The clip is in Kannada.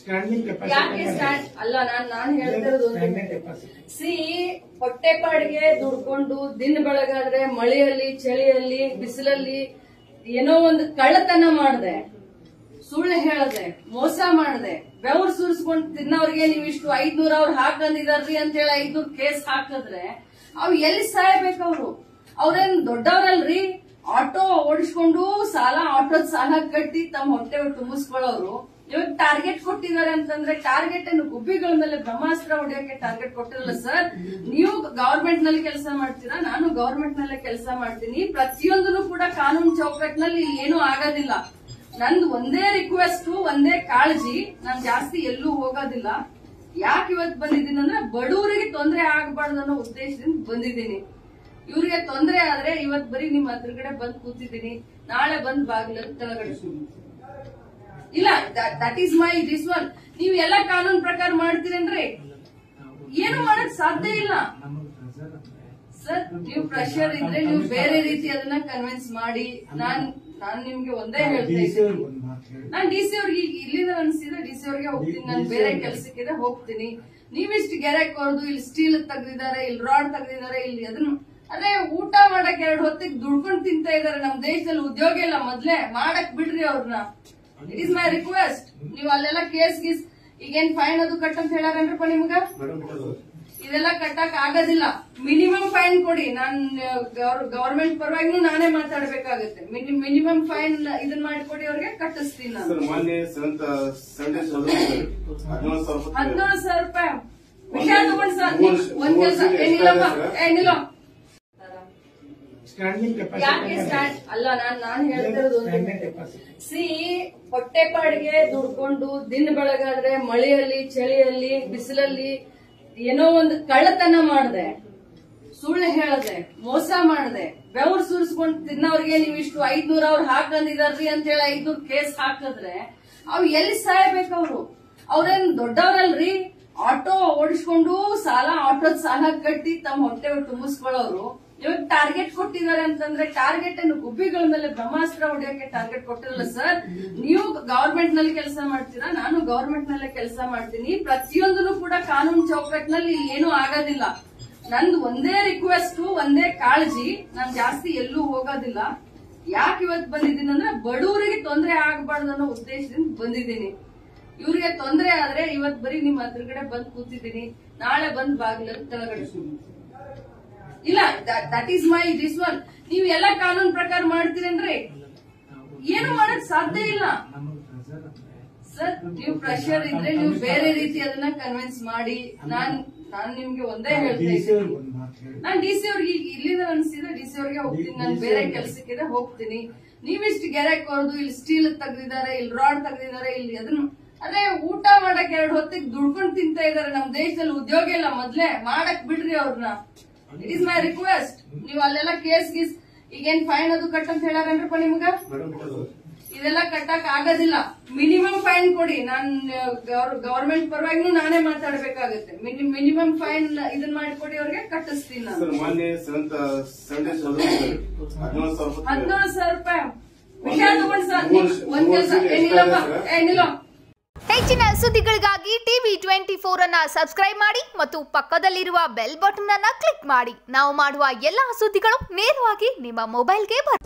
ಸ್ಟ್ಯಾಂಡಿಂಗ್ ಯಾಕೆ ಸ್ಟ್ಯಾಂಡ್ ಅಲ್ಲ ನಾನ್ ನಾನ್ ಹೇಳ್ತಿರೋದು ಒಂದು ಸ್ಟ್ಯಾಂಡಿಂಗ್ ಕೆಪಾಸಿಟಿ ಸಿ ಹೊಟ್ಟೆಪಾಡಿಗೆ ದುಡ್ಕೊಂಡು ದಿನ ಬೆಳಗಾದ್ರೆ ಮಳೆಯಲ್ಲಿ ಚಳಿಯಲ್ಲಿ ಬಿಸಿಲಲ್ಲಿ ಏನೋ ಒಂದು ಕಳ್ಳತನ ಮಾಡ್ದೆ ಸುಳ್ಳು ಹೇಳ್ದೆ ಮೋಸ ಮಾಡ್ದೆ ಬೆವರು ಸುರಿಸ್ಕೊಂಡು ತಿನ್ನೋರ್ಗೆ ನೀವು ಇಷ್ಟು ಐದ್ನೂರ ಅವ್ರು ಹಾಕಂದಿದಾರ್ರಿ ಅಂತ ಹೇಳಿ ಐದ್ನೂರ್ ಕೇಸ್ ಹಾಕಿದ್ರೆ ಅವ್ ಎಲ್ಲಿ ಸಾಯ್ಬೇಕು ಅವ್ರು ಅವ್ರೇನ್ ದೊಡ್ಡವ್ರಲ್ರಿ ಆಟೋ ಓಡಿಸ್ಕೊಂಡು ಸಾಲ ಆಟೋದ್ ಸಾಲ ಕಟ್ಟಿ ತಮ್ಮ ಹೊಟ್ಟೆ ತುಂಬಿಸ್ಕೊಳ್ಳೋರು ಇವಾಗ ಟಾರ್ಗೆಟ್ ಕೊಟ್ಟಿದ್ದಾರೆ ಅಂತಂದ್ರೆ ಟಾರ್ಗೆಟ್ ಏನು ಗುಬ್ಬಿಗಳ ಮೇಲೆ ಬ್ರಹ್ಮಾಸ್ತ್ರ ಹೊಡೆಯೋಕೆ ಟಾರ್ಗೆಟ್ ಕೊಟ್ಟಿರಲ್ಲ ಸರ್ ನೀವು ಗವರ್ಮೆಂಟ್ ನಲ್ಲಿ ಕೆಲಸ ಮಾಡ್ತೀರಾ ನಾನು ಗವರ್ಮೆಂಟ್ ನಲ್ಲೇ ಕೆಲಸ ಮಾಡ್ತೀನಿ ಪ್ರತಿಯೊಂದನ್ನು ಕೂಡ ಕಾನೂನು ಚೌಕಟ್ಟಿನಲ್ಲಿ ಏನೂ ಆಗೋದಿಲ್ಲ ನಂದು ಒಂದೇ ರಿಕ್ವೆಸ್ಟ್ ಒಂದೇ ಕಾಳಜಿ ನಾನ್ ಜಾಸ್ತಿ ಎಲ್ಲೂ ಹೋಗೋದಿಲ್ಲ ಯಾಕೆ ಇವತ್ತು ಬಂದಿದ್ದೀನಿ ಅಂದ್ರೆ ಬಡವರಿಗೆ ತೊಂದರೆ ಆಗಬಾರ್ದು ಅನ್ನೋ ಉದ್ದೇಶದಿಂದ ಬಂದಿದ್ದೀನಿ ಇವ್ರಿಗೆ ತೊಂದರೆ ಆದ್ರೆ ಇವತ್ ಬರೀ ನಿಮ್ ಹತ್ರಗಡೆ ಬಂದ್ ಕೂತಿದ್ದೀನಿ ನಾಳೆ ಬಂದ್ ಬಾಗಿಲ ಕೆಳಗಡೆ ಇಲ್ಲ that is my this one ನೀವ್ ಎಲ್ಲ ಕಾನೂನು ಪ್ರಕಾರ ಮಾಡ್ತೀರೇನ್ರಿ ಏನು ಮಾಡಕ್ ಸಾಧ್ಯ ಇಲ್ಲ ಸರ್ ನೀವು ಪ್ರೆಷರ್ ಇದ್ರೆ ನೀವು ಬೇರೆ ರೀತಿ ಅದನ್ನ ಕನ್ವಿನ್ಸ್ ಮಾಡಿ ನಾನ್ ನಾನ್ ನಿಮ್ಗೆ ಒಂದೇ ಹೇಳ್ತಾ ಡಿಸಿ ಇದ್ದೀನಿ ಒಂದು ಮಾತು ಹೇಳಿ ನಾನ್ ಡಿ ಸಿ ಅವ್ರಿಗೆ ಈಗ ಇಲ್ಲಿಂದ ಅನ್ಸಿದ್ರೆ ಡಿ ಸಿ ಅವ್ರಿಗೆ ಹೋಗ್ತೀನಿ ನಾನು ಬೇರೆ ಕೆಲ್ಸಕ್ಕಿದೆ ಹೋಗ್ತೀನಿ ನೀವಿಷ್ಟು ಗೆರೆ ಕೊರದು ಇಲ್ಲಿ ಸ್ಟೀಲ್ ತೆಗ್ದಿದ್ದಾರೆ ಇಲ್ಲಿ ರಾಡ್ ತೆಗ್ದಿದ್ದಾರೆ ಇಲ್ಲಿ ಅದನ್ನ ಅದೇ ಊಟ ಮಾಡಕ್ ಎರಡು ಹೊತ್ತಿಗೆ ದುಡ್ಕೊಂಡ್ ತಿಂತಾ ಇದಾರೆ ನಮ್ ದೇಶದಲ್ಲಿ ಉದ್ಯೋಗ ಇಲ್ಲ ಮೊದ್ಲೇ ಮಾಡಕ್ ಬಿಡ್ರಿ ಅವ್ರನ್ನ ಇಟ್ ಇಸ್ ಮೈ ರಿಕ್ವೆಸ್ಟ್ ನೀವು ಅಲ್ಲೆಲ್ಲ ಕೇಸ್ ಗೀಸ್ ಈಗೇನ್ ಫೈನ್ ಅದು ಕಟ್ ಅಂತ ಹೇಳಾರನ್ರಪ್ಪ ನಿಮ್ಗ ಇದೆಲ್ಲ ಕಟ್ಟಕ್ ಆಗೋದಿಲ್ಲ ಮಿನಿಮಮ್ ಫೈನ್ ಕೊಡಿ ನಾನ್ ಗವರ್ಮೆಂಟ್ ಪರವಾಗಿನೂ ನಾನೇ ಮಾತಾಡ್ಬೇಕಾಗುತ್ತೆ ಮಿನಿಮಮ್ ಫೈನ್ ಇದನ್ ಮಾಡಿಕೊಡಿ ಅವ್ರಿಗೆ ಕಟ್ಟಿಸ್ತೀನಿ ನಾನು ಸರ್ ಮೊನ್ನೆ ಸೆವೆಂತ್ ಸಂಡೇ ಹದಿನೇಳು ಸಾವಿರ ರೂಪಾಯಿ ಹದಿನೇಳು ಸಾವಿರ ರೂಪಾಯಿ ವಿಷಯ ತಗೊಂಡ್ ಸರ್ ಒಂದ್ ಕೆಲಸ ಏನಿಲ್ಲಪ್ಪ ಏನಿಲ್ಲ ಸ್ಟ್ಯಾಂಡಿಂಗ್ ಯಾಕೆ ಕೆಪಾಸಿಟಿ ಸ್ಟ್ಯಾಂಡ್ ಅಲ್ಲ ನಾನ್ ನಾನ್ ಹೇಳ್ತಿರೋದು ಒಂದು ಸ್ಟ್ಯಾಂಡಿಂಗ್ ಕೆಪಾಸಿಟಿ ಸಿ ಹೊಟ್ಟೆಪಾಡಿಗೆ ದುಡ್ಕೊಂಡು ದಿನ ಬೆಳಗಾದ್ರೆ ಮಳೆಯಲ್ಲಿ ಚಳಿಯಲ್ಲಿ ಬಿಸಿಲಲ್ಲಿ ಏನೋ ಒಂದು ಕಳ್ಳತನ ಮಾಡ್ದೆ ಸುಳ್ಳು ಹೇಳ್ದೆ ಮೋಸ ಮಾಡ್ದೆ ಬೆವರು ಸುರಿಸ್ಕೊಂಡು ತಿನ್ನೋರ್ಗೆ ನೀವು ಇಷ್ಟು ಐದ್ನೂರ ಅವ್ರು ಹಾಕಂದಿದಾರ್ರಿ ಅಂತ ಹೇಳಿ ಐದ್ನೂರ್ ಕೇಸ್ ಹಾಕಿದ್ರೆ ಅವ್ ಎಲ್ಲಿ ಸಾಯ್ಬೇಕು ಅವ್ರು ಅವ್ರೇನ್ ದೊಡ್ಡವ್ರಲ್ರಿ ಆಟೋ ಓಡಿಸ್ಕೊಂಡು ಸಾಲ ಆಟೋದ್ ಸಾಲ ಕಟ್ಟಿ ತಮ್ಮ ಹೊಟ್ಟೆ ತುಂಬಿಸ್ಕೊಳ್ಳೋರು ಇವಾಗ ಟಾರ್ಗೆಟ್ ಕೊಟ್ಟಿದ್ದಾರೆ ಅಂತಂದ್ರೆ ಟಾರ್ಗೆಟ್ ಏನು ಗುಬ್ಬಿಗಳ ಮೇಲೆ ಬ್ರಹ್ಮಾಸ್ತ್ರ ಹೊಡೆಯೋಕೆ ಟಾರ್ಗೆಟ್ ಕೊಟ್ಟಿರಲ್ಲ ಸರ್ ನೀವು ಗವರ್ಮೆಂಟ್ ನಲ್ಲಿ ಕೆಲಸ ಮಾಡ್ತೀರಾ ನಾನು ಗವರ್ಮೆಂಟ್ ನಲ್ಲೇ ಕೆಲಸ ಮಾಡ್ತೀನಿ ಪ್ರತಿಯೊಂದನ್ನು ಕೂಡ ಕಾನೂನು ಚೌಕಟ್ಟಿನಲ್ಲಿ ಏನೂ ಆಗೋದಿಲ್ಲ ನಂದು ಒಂದೇ ರಿಕ್ವೆಸ್ಟ್ ಒಂದೇ ಕಾಳಜಿ ನಾನ್ ಜಾಸ್ತಿ ಎಲ್ಲೂ ಹೋಗೋದಿಲ್ಲ ಯಾಕೆ ಇವತ್ತು ಬಂದಿದ್ದೀನಿ ಅಂದ್ರೆ ಬಡವರಿಗೆ ತೊಂದರೆ ಆಗಬಾರ್ದು ಅನ್ನೋ ಉದ್ದೇಶದಿಂದ ಬಂದಿದ್ದೀನಿ ಇವ್ರಿಗೆ ತೊಂದರೆ ಆದ್ರೆ ಇವತ್ ಬರೀ ನಿಮ್ ಹತ್ರಗಡೆ ಬಂದ್ ಕೂತಿದ್ದೀನಿ ನಾಳೆ ಬಂದ್ ಬಾಗಿಲ ಕೆಳಗಡೆ ಇಲ್ಲ that is my this one ನೀವ್ ಎಲ್ಲ ಕಾನೂನು ಪ್ರಕಾರ ಮಾಡ್ತೀರೇನ್ರಿ ಏನು ಮಾಡಕ್ ಸಾಧ್ಯ ಇಲ್ಲ ಸರ್ ನೀವು ಪ್ರೆಷರ್ ಇದ್ರೆ ನೀವು ಬೇರೆ ರೀತಿ ಅದನ್ನ ಕನ್ವಿನ್ಸ್ ಮಾಡಿ ನಾನ್ ನಾನ್ ನಿಮ್ಗೆ ಒಂದೇ ಹೇಳ್ತಾ ಡಿಸಿ ಇದ್ದೀನಿ ಒಂದು ಮಾತು ಹೇಳಿ ನಾನ್ ಡಿ ಸಿ ಅವ್ರಿಗೆ ಈಗ ಇಲ್ಲಿಂದ ಅನ್ಸಿದ್ರೆ ಡಿ ಸಿ ಅವ್ರಿಗೆ ಹೋಗ್ತೀನಿ ನಾನು ಬೇರೆ ಕೆಲ್ಸಕ್ಕಿದೆ ಹೋಗ್ತೀನಿ ನೀವಿಷ್ಟು ಗೆರೆ ಕೊರದು ಇಲ್ಲಿ ಸ್ಟೀಲ್ ತೆಗ್ದಿದ್ದಾರೆ ಇಲ್ಲಿ ರಾಡ್ ತೆಗ್ದಿದ್ದಾರೆ ಇಲ್ಲಿ ಅದನ್ನ ಅದೇ ಊಟ ಮಾಡಕ್ ಎರಡು ಹೊತ್ತಿಗೆ ದುಡ್ಕೊಂಡ್ ತಿಂತಾ ಇದಾರೆ ನಮ್ ದೇಶದಲ್ಲಿ ಉದ್ಯೋಗ ಇಲ್ಲ ಮೊದ್ಲೇ ಮಾಡಕ್ ಬಿಡ್ರಿ ಅವ್ರನ್ನ ಇಟ್ ಇಸ್ ಮೈ ರಿಕ್ವೆಸ್ಟ್ ನೀವು ಅಲ್ಲೆಲ್ಲ ಕೇಸ್ ಗೀಸ್ ಈಗೇನ್ ಫೈನ್ ಅದು ಕಟ್ ಅಂತ ಹೇಳಾರನ್ರಪ್ಪ ನಿಮ್ಗ ಇದೆಲ್ಲ ಕಟ್ಟಕ್ ಆಗೋದಿಲ್ಲ ಮಿನಿಮಮ್ ಫೈನ್ ಕೊಡಿ ನಾನ್ ಗವರ್ಮೆಂಟ್ ಪರವಾಗಿನೂ ನಾನೇ ಮಾತಾಡ್ಬೇಕಾಗುತ್ತೆ ಮಿನಿಮಮ್ ಫೈನ್ ಇದನ್ ಮಾಡಿಕೊಡಿ ಅವ್ರಿಗೆ ಕಟ್ಟಿಸ್ತೀನಿ ನಾನು ಸರ್ ಮೊನ್ನೆ ಸೆವೆಂತ್ ಸಂಡೇ ಹದಿನೇಳು ಸಾವಿರ ರೂಪಾಯಿ ಹದಿನೇಳು ಸಾವಿರ ರೂಪಾಯಿ ವಿಷಯ ತಗೊಂಡ್ ಸರ್ ಒಂದ್ ಕೆಲಸ ಏನಿಲ್ಲಪ್ಪ ಏನಿಲ್ಲ ಹೆಚ್ಚಿನ ಸುದ್ದಿಗಳಿಗಾಗಿ ಟಿವಿ ಟ್ವೆಂಟಿ ಫೋರ್ ಅನ್ನ ಸಬ್ಸ್ಕ್ರೈಬ್ ಮಾಡಿ ಮತ್ತು ಪಕ್ಕದಲ್ಲಿರುವ ಬೆಲ್ ಬಟನ್ ಅನ್ನ ಕ್ಲಿಕ್ ಮಾಡಿ ನಾವು ಮಾಡುವ ಎಲ್ಲಾ ಸುದ್ದಿಗಳು ನೇರವಾಗಿ ನಿಮ್ಮ ಮೊಬೈಲ್ಗೆ ಬರುತ್ತೆ